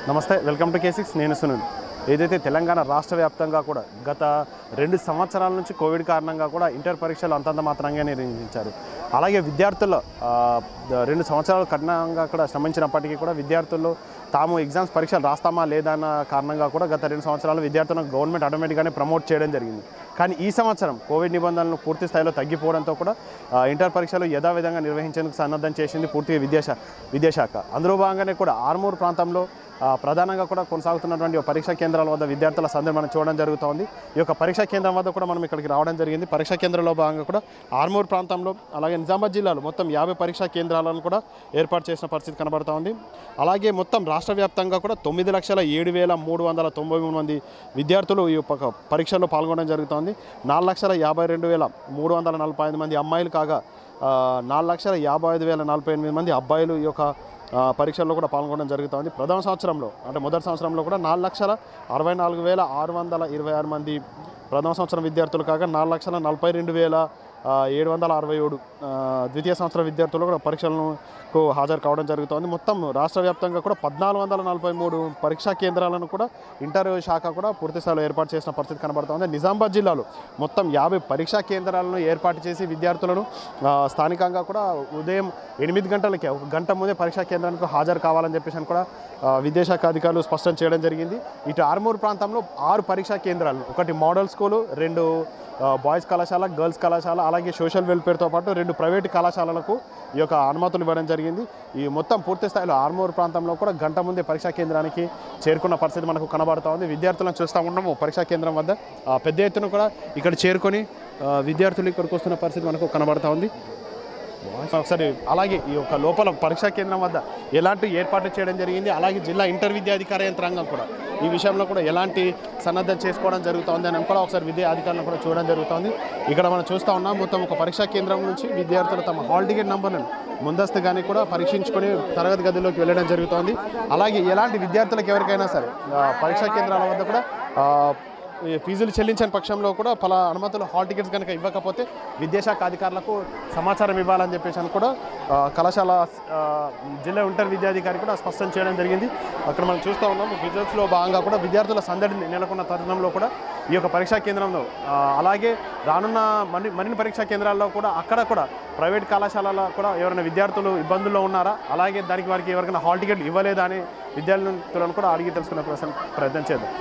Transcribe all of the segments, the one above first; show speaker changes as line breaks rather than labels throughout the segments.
నమస్తే welcome to K six నేను సునీల్ ఏదైతే తెలంగాణ రాష్ట్ర వ్యాప్తంగా కూడా గత రెండు సంవత్సరాల నుంచి కోవిడ్ కారణంగా కూడా ఇంటర్ పరీక్షలు అంతంత మాత్రంగా నిర్వహించారు అలాగే విద్యార్థుల్లో ఆ, ద- రెండు సంవత్సరాలు కఠినంగా కూడా శ్రమించినప్పటికీ కూడా విద్యార్థులు తాము ఎగ్జామ్స్ పరీక్షలు రాస్తామా లేదా అన్న కారణంగా కూడా గత రెండు సంవత్సరాలు విద్యార్థులను గవర్నమెంట్ ఆటోమేటిక్గానే ప్రమోట్ చేయడం జరిగింది కానీ ఈ సంవత్సరం కోవిడ్ నిబంధనలు పూర్తి స్థాయిలో తగ్గిపోవడంతో కూడా ఆ, ఇంటర్ పరీక్షలు యథావిధంగా నిర్వహించేందుకు సన్నద్ధం చేసింది పూర్తిగా విద్యాశా విద్యాశాఖ అందులో భాగంగానే కూడా ఆర్మూర్ ప్రాంతంలో ఆ, ప్రధానంగా కూడా కొనసాగుతున్నటువంటి ఒక పరీక్షా కేంద్రాల వద్ద విద్యార్థుల సందడి మనం చూడడం జరుగుతోంది ఈ యొక్క పరీక్షా కేంద్రం వద్ద కూడా మనం ఇక్కడికి రావడం జరిగింది పరీక్షా కేంద్రంలో భాగంగా కూడా ఆర్మూర్ ప్రాంతంలో అలాగే నిజామాబాద్ జిల్లాలో మొత్తం యాభై పరీక్షా కేంద్రాలను కూడా ఏర్పాటు చేసిన పరిస్థితి కనబడతా ఉంది అలాగే మొత్తం రాష్ట్ర వ్యాప్తంగా కూడా తొమ్మిది లక్షల ఏడు వేల మూడు వందల తొంభై మూడు మంది విద్యార్థులు ఈ యొక్క పరీక్షల్లో పాల్గొనడం జరుగుతోంది నాలుగు లక్షల యాభై రెండు వేల మూడు వందల నలభై ఐదు మంది అమ్మాయిలు కాగా ఆ, నాలుగు లక్షల యాభై ఐదు వేల నలభై ఎనిమిది మంది అబ్బాయిలు ఈ యొక్క ఆ, పరీక్షల్లో కూడా పాల్గొనడం జరుగుతోంది ప్రథమ సంవత్సరంలో అంటే మొదటి సంవత్సరంలో కూడా నాలుగు లక్షల అరవై నాలుగు వేల ఆరు వందల ఇరవై ఆరు మంది ప్రథమ సంవత్సరం విద్యార్థులు కాగా నాలుగు లక్షల నలభై రెండు వేల ఆ, ఏడు వందల అరవై ఏడు ఆ, ద్వితీయ సంవత్సర విద్యార్థులు కూడా పరీక్షలకు హాజరు కావడం జరుగుతోంది మొత్తం రాష్ట్ర వ్యాప్తంగా కూడా పద్నాలుగు వందల నలభై మూడు పరీక్షా కేంద్రాలను కూడా ఇంటర్ శాఖ కూడా పూర్తి స్థాయిలో ఏర్పాటు చేసిన పరిస్థితి కనబడుతోంది నిజామాబాద్ జిల్లాలో మొత్తం యాభై పరీక్షా కేంద్రాలను ఏర్పాటు చేసి విద్యార్థులను ఆ, స్థానికంగా కూడా ఉదయం ఎనిమిది గంటలకే ఒక గంట ముందే పరీక్షా కేంద్రానికి హాజరు కావాలని చెప్పేసి అని కూడా ఆ, విద్యాశాఖ అధికారులు స్పష్టం చేయడం జరిగింది ఇటు ఆర్మూర్ ప్రాంతంలో ఆరు పరీక్షా కేంద్రాలు ఒకటి మోడల్ స్కూలు రెండు ఆ, బాయ్స్ కళాశాల గర్ల్స్ కళాశాల అలాగే సోషల్ వెల్ఫేర్తో పాటు రెండు ప్రైవేట్ కళాశాలలకు ఈ యొక్క అనుమతులు ఇవ్వడం జరిగింది ఈ మొత్తం పూర్తి స్థాయిలో ఆర్మూర్ ప్రాంతంలో కూడా గంట ముందే పరీక్షా కేంద్రానికి చేరుకున్న పరిస్థితి మనకు కనబడుతూ ఉంది విద్యార్థులను చూస్తూ ఉన్నాము పరీక్షా కేంద్రం వద్ద ఆ, పెద్ద ఎత్తున కూడా ఇక్కడ చేరుకొని ఆ, విద్యార్థులు ఇక్కడికి వస్తున్న పరిస్థితి మనకు కనబడుతూ ఉంది ఒకసారి అలాగే ఈ యొక్క లోపల పరీక్షా కేంద్రం వద్ద ఎలాంటి ఏర్పాట్లు చేయడం జరిగింది అలాగే జిల్లా ఇంటర్ విద్యాధికార యంత్రాంగం కూడా ఈ విషయంలో కూడా ఎలాంటి సన్నద్ధం చేసుకోవడం జరుగుతోంది అని కూడా ఒకసారి విద్యా అధికారులను కూడా చూడడం జరుగుతోంది ఇక్కడ మనం చూస్తూ ఉన్నాం మొత్తం ఒక పరీక్షా కేంద్రం నుంచి విద్యార్థులు తమ హాల్ టికెట్ నంబర్లను ముందస్తుగానే కూడా పరీక్షించుకొని తరగతి గదిలోకి వెళ్ళడం జరుగుతోంది అలాగే ఎలాంటి విద్యార్థులకు ఎవరికైనా సరే ఆ, పరీక్షా కేంద్రాల వద్ద కూడా ఆ, ఈ ఫీజులు చెల్లించని పక్షంలో కూడా పలా అనుమతులు హాల్ టికెట్స్ కనుక ఇవ్వకపోతే విద్యాశాఖ అధికారులకు సమాచారం ఇవ్వాలని చెప్పేసి అని కూడా ఆ, కళాశాల ఆ, జిల్లా ఇంటర్ విద్యాధికారి కూడా స్పష్టం చేయడం జరిగింది అక్కడ మనం చూస్తూ ఉన్నాం రిజల్ట్స్లో భాగంగా కూడా విద్యార్థుల సందడి నెలకొన్న తరుణంలో కూడా ఈ యొక్క పరీక్షా కేంద్రంలో ఆ, అలాగే రానున్న మరి మరిన్ని పరీక్షా కేంద్రాల్లో కూడా అక్కడ కూడా ప్రైవేట్ కళాశాలలో కూడా ఎవరైనా విద్యార్థులు ఇబ్బందుల్లో ఉన్నారా అలాగే దానికి వారికి ఎవరికైనా హాల్ టికెట్ ఇవ్వలేదా అని విద్యార్థులను కూడా అడిగి తెలుసుకునే ప్రశ్న ప్రయత్నం చేద్దాం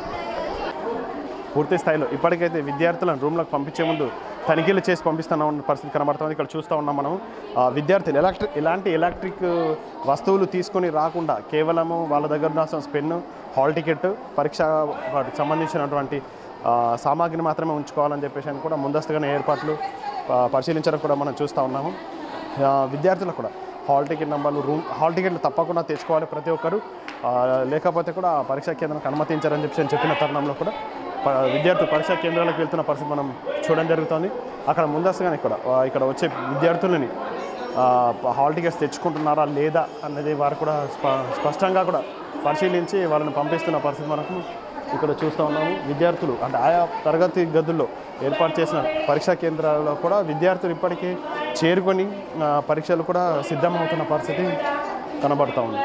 పూర్తి స్థాయిలో ఇప్పటికైతే విద్యార్థులను రూమ్లకు పంపించే ముందు తనిఖీలు చేసి పంపిస్తున్న ఉన్న పరిస్థితి కనబడుతుంది ఇక్కడ చూస్తూ ఉన్నాం మనం ఆ, విద్యార్థులు ఎలక్ట్రిక్ ఎలాంటి ఎలక్ట్రిక్ వస్తువులు తీసుకొని రాకుండా కేవలము వాళ్ళ దగ్గర ఉన్న పెన్ను హాల్ టికెట్ పరీక్ష వాటికి సంబంధించినటువంటి ఆ, సామాగ్రిని మాత్రమే ఉంచుకోవాలని చెప్పేసి అని కూడా ముందస్తుగానే ఏర్పాట్లు ఆ, పరిశీలించడం కూడా మనం చూస్తూ ఉన్నాము ఆ, విద్యార్థులకు కూడా హాల్ టికెట్ నెంబర్లు రూమ్ హాల్ టికెట్లు తప్పకుండా తెచ్చుకోవాలి ప్రతి ఒక్కరు ఆ, లేకపోతే కూడా ఆ పరీక్షా కేంద్రానికి అనుమతించారని చెప్పి నేను చెప్పిన తరుణంలో కూడా ప- విద్యార్థులు పరీక్షా కేంద్రాలకు వెళ్తున్న పరిస్థితి మనం చూడడం జరుగుతుంది అక్కడ ముందస్తుగానే ఇక్కడ ఆ, ఇక్కడ వచ్చే విద్యార్థులని ఆ, హాల్ టికెట్స్ తెచ్చుకుంటున్నారా లేదా అన్నది వారు కూడా స్ప- స్పష్టంగా కూడా పరిశీలించి వాళ్ళని పంపిస్తున్న పరిస్థితి మనకు ఇక్కడ చూస్తూ ఉన్నాము విద్యార్థులు అంటే ఆయా తరగతి గదుల్లో ఏర్పాటు చేసిన పరీక్షా కేంద్రాలలో కూడా విద్యార్థులు ఇప్పటికీ చేరుకొని ఆ, పరీక్షలు కూడా సిద్ధమవుతున్న పరిస్థితి కనబడుతూ ఉంది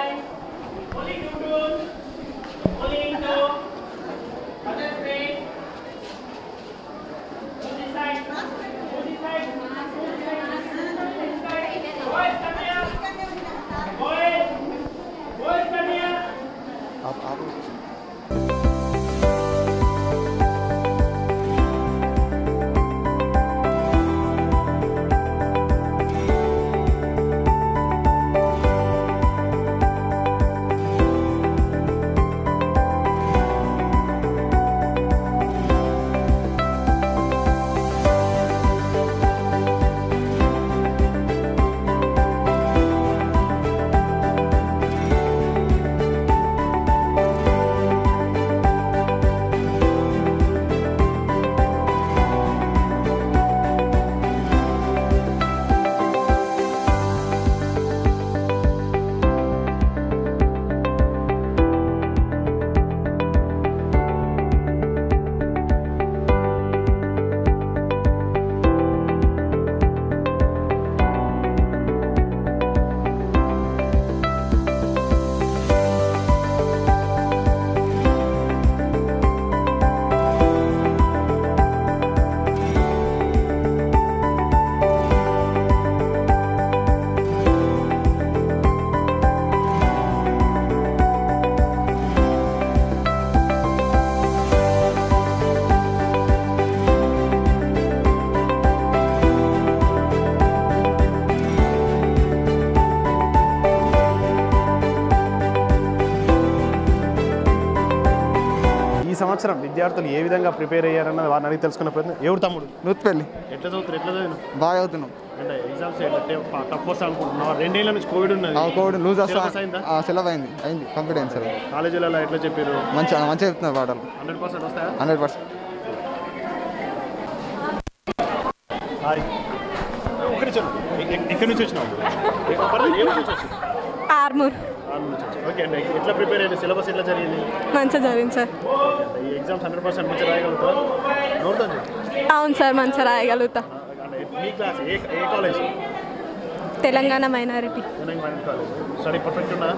సంవత్సరం విద్యార్థులు ఏ విధంగా ప్రిపేర్ అయ్యారన్నది వారిని అడిగి తెలుసుకున్న ప్రయత్నం ఎవరు తమ్ముడు
నూత్పల్లి
ఎట్లా చదువుతారు ఎట్లా చదివిన
బాగా చదువుతున్నాం
అంటే ఎగ్జామ్స్ టఫ్ వస్తా అనుకుంటున్నావా రెండేళ్ల నుంచి కోవిడ్ ఉన్నది
ఆ కోవిడ్ లూజ్
Syllabus
వస్తా
అయిందా?
సెలవు అయింది అయింది కంప్లీట్ అయింది సార్
కాలేజీలలో ఎట్లా చెప్పారు
మంచిగా మంచిగా చెప్తున్నారు పాటలు
హండ్రెడ్ పర్సెంట్ వస్తాయా
హండ్రెడ్ పర్సెంట్
హాయ్ ఒకటి చెప్పు ఎక్కడి నుంచి వచ్చినావు ఎ- పర్లేదు, ఏ ఊరు నుంచి వచ్చావు
ఆర్మూర్
ఆంధ్ర నుంచి వచ్చావు ఓకే అంటే ఎట్లా ప్రిపేర్ అయ్యింది సిలబస్ ఎట్లా జరిగింది
మంచిగా జరిగింది సార్
అంటే ఈ ఎగ్జామ్స్ హండ్రెడ్ పర్సెంట్ మంచిగా రాయగలుగుతారా నోరుతాను చెప్పు
అవును సార్ మంచిగా రాయగలుగుతా
అంటే మీ క్లాస్ ఏ ఏ college
Telangana minority
Telangana minor college study perfect ఉన్నా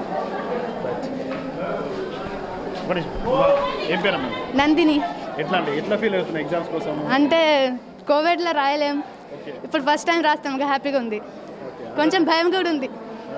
ఒకటి ఏం పేరమ్మా
నందిని
ఎట్లా అంటే ఎట్లా ఫీల్ అవుతున్నాయి ఎగ్జామ్స్ కోసం
అంటే కోవిడ్లో రాయలేం
ఓకే
ఇప్పుడు ఫస్ట్ టైం రాస్తాం ఇంకా హ్యాపీగా ఉంది కొంచెం భయం కూడా ఉంది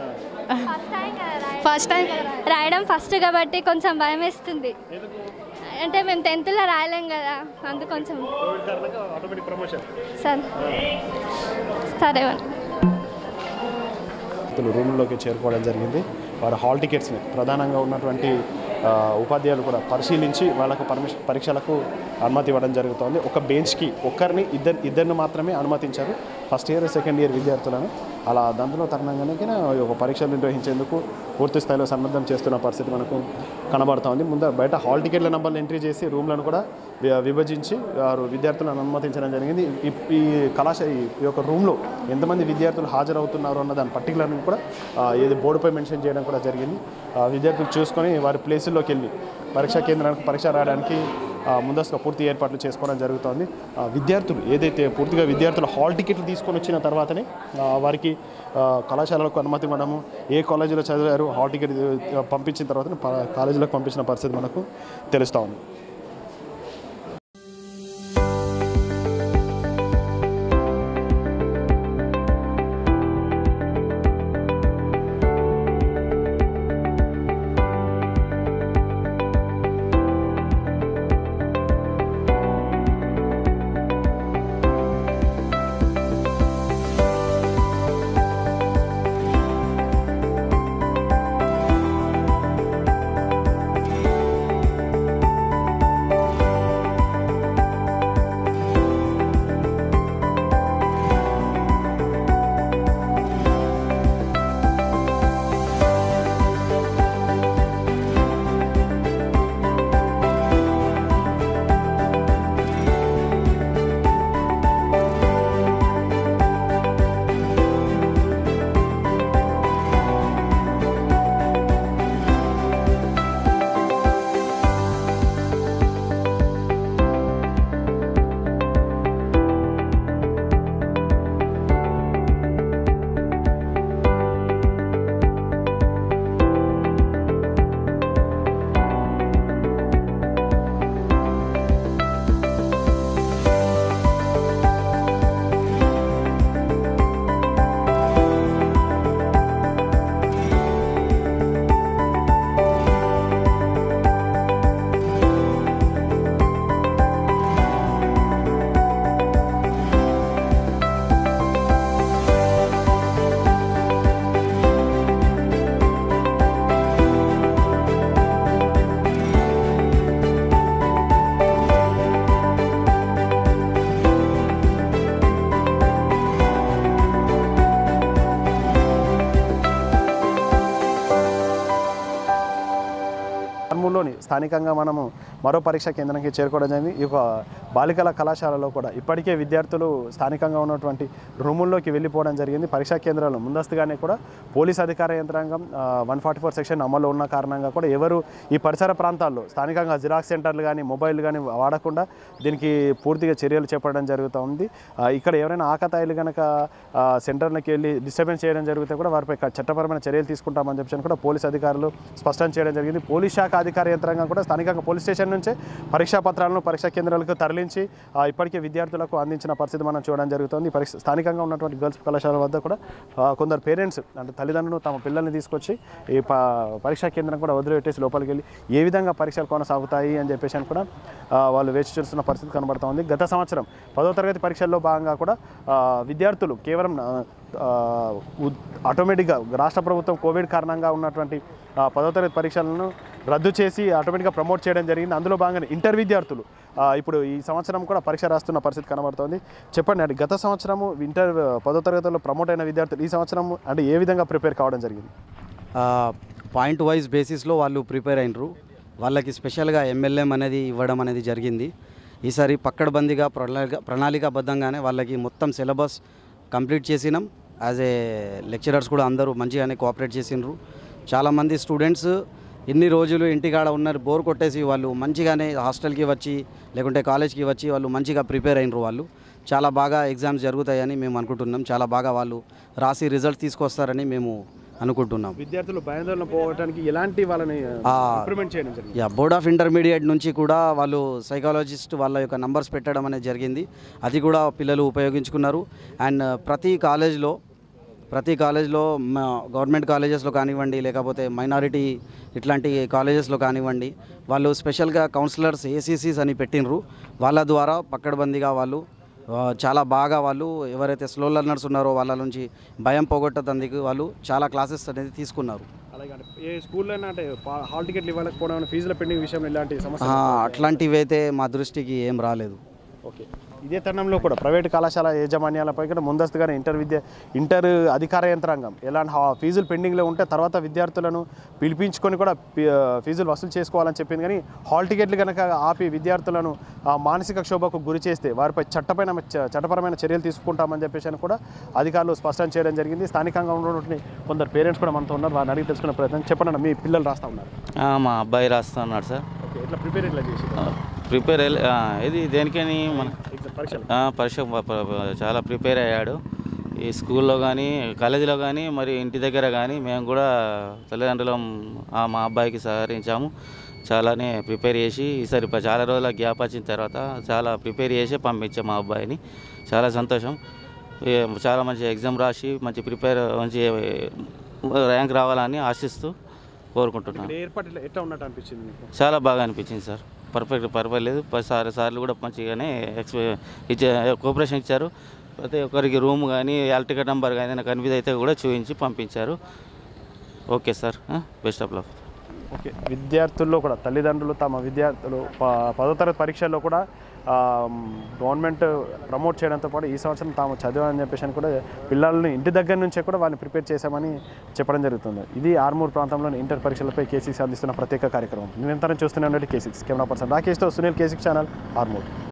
ఫస్ట్ టైం
రాయడం ఫస్ట్ కాబట్టి కొంచెం భయం వేస్తుంది అంటే మేము టెన్త్లో రాయలేం కదా అందుకు కొంచెం
కోవిడ్ కారణంగా ఆటోమేటిక్ ప్రమోషన్
సార్ సరే
విద్యార్థులు రూమ్లోకి చేరుకోవడం జరిగింది వారి హాల్ టికెట్స్ని ప్రధానంగా ఉన్నటువంటి ఆ, ఉపాధ్యాయులు కూడా పరిశీలించి వాళ్ళకు పర్మిషన్ పరీక్షలకు అనుమతి ఇవ్వడం జరుగుతోంది ఒక బెంచ్కి ఒక్కరిని ఇద్దరు ఇద్దరిని మాత్రమే అనుమతించారు ఫస్ట్ ఇయర్ సెకండ్ ఇయర్ విద్యార్థులను అలా దాంట్లో తరుణంగానే ఒక పరీక్షలు నిర్వహించేందుకు పూర్తి స్థాయిలో సన్నద్ధం చేస్తున్న పరిస్థితి మనకు కనబడుతోంది ముందు బయట హాల్ టికెట్ల నంబర్లు ఎంట్రీ చేసి రూమ్లను కూడా వి- విభజించి వారు విద్యార్థులను అనుమతించడం జరిగింది ఈ ఈ కళాశాల ఈ యొక్క రూమ్లో ఎంతమంది విద్యార్థులు హాజరవుతున్నారు అన్న దాని పర్టికులర్ని కూడా ఆ, ఏది బోర్డుపై మెన్షన్ చేయడం కూడా జరిగింది ఆ, విద్యార్థులు చూసుకొని వారి ప్లేసుల్లోకి వెళ్ళి పరీక్షా కేంద్రానికి పరీక్ష రాయడానికి ఆ, ముందస్తుగా పూర్తి ఏర్పాట్లు చేసుకోవడం జరుగుతోంది ఆ, విద్యార్థులు ఏదైతే పూర్తిగా విద్యార్థులు హాల్ టికెట్లు తీసుకొని వచ్చిన తర్వాతనే ఆ, వారికి ఆ, కళాశాలలకు అనుమతి ఇవ్వడము ఏ కాలేజీలో చదివారు హాల్ టికెట్ ఆ, పంపించిన తర్వాత కాలేజీలకు పంపించిన పరిస్థితి మనకు తెలుస్తూ ఉంది కర్నూలులోని స్థానికంగా మనము మరో పరీక్షా కేంద్రానికి చేరుకోవడం జరిగింది ఈ యొక్క బాలికల కళాశాలలో కూడా ఇప్పటికే విద్యార్థులు స్థానికంగా ఉన్నటువంటి రూముల్లోకి వెళ్ళిపోవడం జరిగింది పరీక్షా కేంద్రాలు ముందస్తుగానే కూడా పోలీస్ అధికార యంత్రాంగం వన్ ఫార్టీ ఫోర్ సెక్షన్ అమల్లో ఉన్న కారణంగా కూడా ఎవరు ఈ పరిసర ప్రాంతాల్లో స్థానికంగా జిరాక్స్ సెంటర్లు కానీ మొబైల్ కానీ వాడకుండా దీనికి పూర్తిగా చర్యలు చేపట్టడం జరుగుతూ ఉంది ఆ, ఇక్కడ ఎవరైనా ఆకతాయిలు కనుక సెంటర్లకు వెళ్ళి డిస్టర్బెన్స్ చేయడం జరిగితే కూడా వారిపై క- చట్టపరమైన చర్యలు తీసుకుంటామని చెప్పి కూడా పోలీస్ అధికారులు స్పష్టం చేయడం జరిగింది పోలీస్ శాఖ అధికార యంత్రాంగం కూడా స్థానికంగా పోలీస్ స్టేషన్ నుంచే పరీక్షా పత్రాలను పరీక్షా కేంద్రాలకు తరలించి ఆ, ఇప్పటికే విద్యార్థులకు అందించిన పరిస్థితి మనం చూడడం జరుగుతుంది పరీక్ష స్థానికంగా ఉన్నటువంటి గర్ల్స్ కళాశాల వద్ద కూడా ఆ, కొందరు పేరెంట్స్ అంటే తల్లిదండ్రులు తమ పిల్లల్ని తీసుకొచ్చి ఈ ప పరీక్షా కేంద్రం కూడా వదిలిపెట్టేసి లోపలికి వెళ్ళి ఏ విధంగా పరీక్షలు కొనసాగుతాయి అని చెప్పేసి అని కూడా ఆ, వాళ్ళు వేచి చూస్తున్న పరిస్థితి కనబడుతూ ఉంది గత సంవత్సరం పదో తరగతి పరీక్షల్లో భాగంగా కూడా ఆ, విద్యార్థులు కేవలం ఆ, ఆ, ఉద్- ఆటోమేటిక్గా రాష్ట్ర ప్రభుత్వం కోవిడ్ కారణంగా ఉన్నటువంటి ఆ, పదో తరగతి పరీక్షలను రద్దు చేసి ఆటోమేటిక్గా ప్రమోట్ చేయడం జరిగింది అందులో భాగంగా ఇంటర్ విద్యార్థులు ఆ, ఇప్పుడు ఈ సంవత్సరం కూడా పరీక్ష రాస్తున్న పరిస్థితి కనబడుతోంది చెప్పండి అంటే గత సంవత్సరము ఇంటర్ పదో తరగతిలో ప్రమోట్ అయిన విద్యార్థులు ఈ సంవత్సరం అంటే ఏ విధంగా ప్రిపేర్ కావడం జరిగింది
పాయింట్ వైజ్ బేసిస్లో వాళ్ళు ప్రిపేర్ అయినరు వాళ్ళకి స్పెషల్గా ఎమ్మెల్యేం అనేది ఇవ్వడం అనేది జరిగింది ఈసారి పక్కడబందీగా ప్రణాళిక ప్రణాళికాబద్ధంగానే వాళ్ళకి మొత్తం సిలబస్ కంప్లీట్ చేసినాం యాజ్ ఏ లెక్చరర్స్ కూడా అందరూ మంచిగానే కోఆపరేట్ చేసినారు చాలామంది స్టూడెంట్స్ ఇన్ని రోజులు ఇంటికాడ ఉన్నారు బోర్ కొట్టేసి వాళ్ళు మంచిగానే హాస్టల్కి వచ్చి లేకుంటే కాలేజ్కి వచ్చి వాళ్ళు మంచిగా ప్రిపేర్ అయినరు వాళ్ళు చాలా బాగా ఎగ్జామ్స్ జరుగుతాయని మేము అనుకుంటున్నాం చాలా బాగా వాళ్ళు రాసి రిజల్ట్ తీసుకొస్తారని మేము అనుకుంటున్నాం
విద్యార్థులు భయాందోళన పోవడానికి ఎలాంటి వాళ్ళని
ఆ,
ఇంప్రూవ్మెంట్ చేయడం జరిగింది
యా బోర్డ్ ఆఫ్ ఇంటర్మీడియట్ నుంచి కూడా వాళ్ళు సైకాలజిస్ట్ వాళ్ళ యొక్క నంబర్స్ పెట్టడం అనేది జరిగింది అది కూడా పిల్లలు ఉపయోగించుకున్నారు అండ్ ప్రతి కాలేజ్లో ప్రతి కాలేజ్లో మా గవర్నమెంట్ కాలేజెస్లో కానివ్వండి లేకపోతే మైనారిటీ ఇట్లాంటి కాలేజెస్లో కానివ్వండి వాళ్ళు స్పెషల్గా కౌన్సిలర్స్ ఏసీసీస్ అని పెట్టినరు వాళ్ళ ద్వారా పక్కడబందీగా వాళ్ళు ఆ, చాలా బాగా వాళ్ళు ఎవరైతే స్లో లర్నర్స్ ఉన్నారో వాళ్ళ నుంచి భయం పోగొట్టదందుకు వాళ్ళు చాలా క్లాసెస్ అనేది తీసుకున్నారు
అలాగే అంటే ఏ స్కూల్లో అంటే పా- హాల్ టికెట్లు ఇవ్వకపోవడం ఫీజుల పెండింగ్ విషయంలో ఇలాంటి సమస్య
ఆ, అట్లాంటివి అయితే మా దృష్టికి ఏం రాలేదు
ఓకే ఇదే తరుణంలో కూడా ప్రైవేట్ కళాశాల యాజమాన్యాలపై కూడా ముందస్తుగానే ఇంటర్ విద్య ఇంటర్ అధికార యంత్రాంగం ఎలాంటి హా- ఫీజులు పెండింగ్లో ఉంటే తర్వాత విద్యార్థులను పిలిపించుకొని కూడా ఫీ- ఫీజులు వసూలు చేసుకోవాలని చెప్పింది కానీ హాల్ టికెట్లు కనుక ఆపి విద్యార్థులను ఆ, మానసిక క్షోభకు గురి చేస్తే వారిపై చట్టపైన చ- చట్టపరమైన చర్యలు తీసుకుంటామని చెప్పేసి అని కూడా అధికారులు స్పష్టం చేయడం జరిగింది స్థానికంగా ఉన్నటువంటి కొందరు పేరెంట్స్ కూడా మనతో ఉన్నారు వారిని అడిగి తెలుసుకునే ప్రయత్నం చెప్పండి అన్న, మీ పిల్లలు రాస్తా ఉన్నారు
ఆ, మా అబ్బాయి రాస్తున్నాడు సార్
ఓకే ఇట్లా ప్రిపేర్ ఎట్లా చేసి
ప్రిపేర్ అయ్యి- ఆ, ఇది దేనికని మన
ఎగ్జామ్ పరీక్షలు
ఆ, పరీక్ష ప- ప- ప- చాలా ప్రిపేర్ అయ్యాడు ఈ స్కూల్లో కానీ కాలేజీలో కానీ మరి ఇంటి దగ్గర కానీ మేము కూడా తల్లిదండ్రులం ఆ, మా అబ్బాయికి సహకరించాము చాలానే ప్రిపేర్ చేసి ఈసారి ప- చాలా రోజుల గ్యాప్ వచ్చిన తర్వాత చాలా ప్రిపేర్ చేసి పంపించాం మా అబ్బాయిని చాలా సంతోషం ఏ, చాలా మంచి ఎగ్జామ్ రాసి మంచి ప్రిపేర్ మంచి ర్యాంక్ రావాలని ఆశిస్తూ కోరుకుంటున్నాను
ఇక్కడ ఏర్పాటు ఎట్లా- ఎట్లా ఉన్నట్టు అనిపించింది మీకు
చాలా బాగా అనిపించింది సార్ పర్ఫెక్ట్ పర్వాలేదు ప- సార్ సార్లు కూడా మంచిగానే ఎక్స్పీ ఇచ్చే కోఆపరేషన్ ఇచ్చారు ప్రతి ఒక్కరికి రూమ్ కానీ హాల్ టికెట్ నెంబర్ కానీ ఏదైనా కన్ఫ్యూజ్ అయితే కూడా చూపించి పంపించారు okay sir best of luck
okay విద్యార్థుల్లో కూడా తల్లిదండ్రులు తమ విద్యార్థులు ప- పదో తరగతి పరీక్షల్లో కూడా ఆ, గవర్నమెంట్ ప్రమోట్ చేయడంతో పాటు ఈ సంవత్సరం తాము చదివామని చెప్పేసి అని కూడా పిల్లల్ని ఇంటి దగ్గర నుంచే కూడా వాళ్ళని ప్రిపేర్ చేశామని చెప్పడం జరుగుతుంది ఇది ఆర్మూర్ ప్రాంతంలోని ఇంటర్ పరీక్షలపై కేసీసీ అందిస్తున్న ప్రత్యేక కార్యక్రమం నిరంతరం చూస్తూనే ఉన్నట్టు కేసిక్స్ కెమెరా పర్సన్ రాకేష్తో సునీల్ కేసిక్ ఛానల్ ఆర్మూర్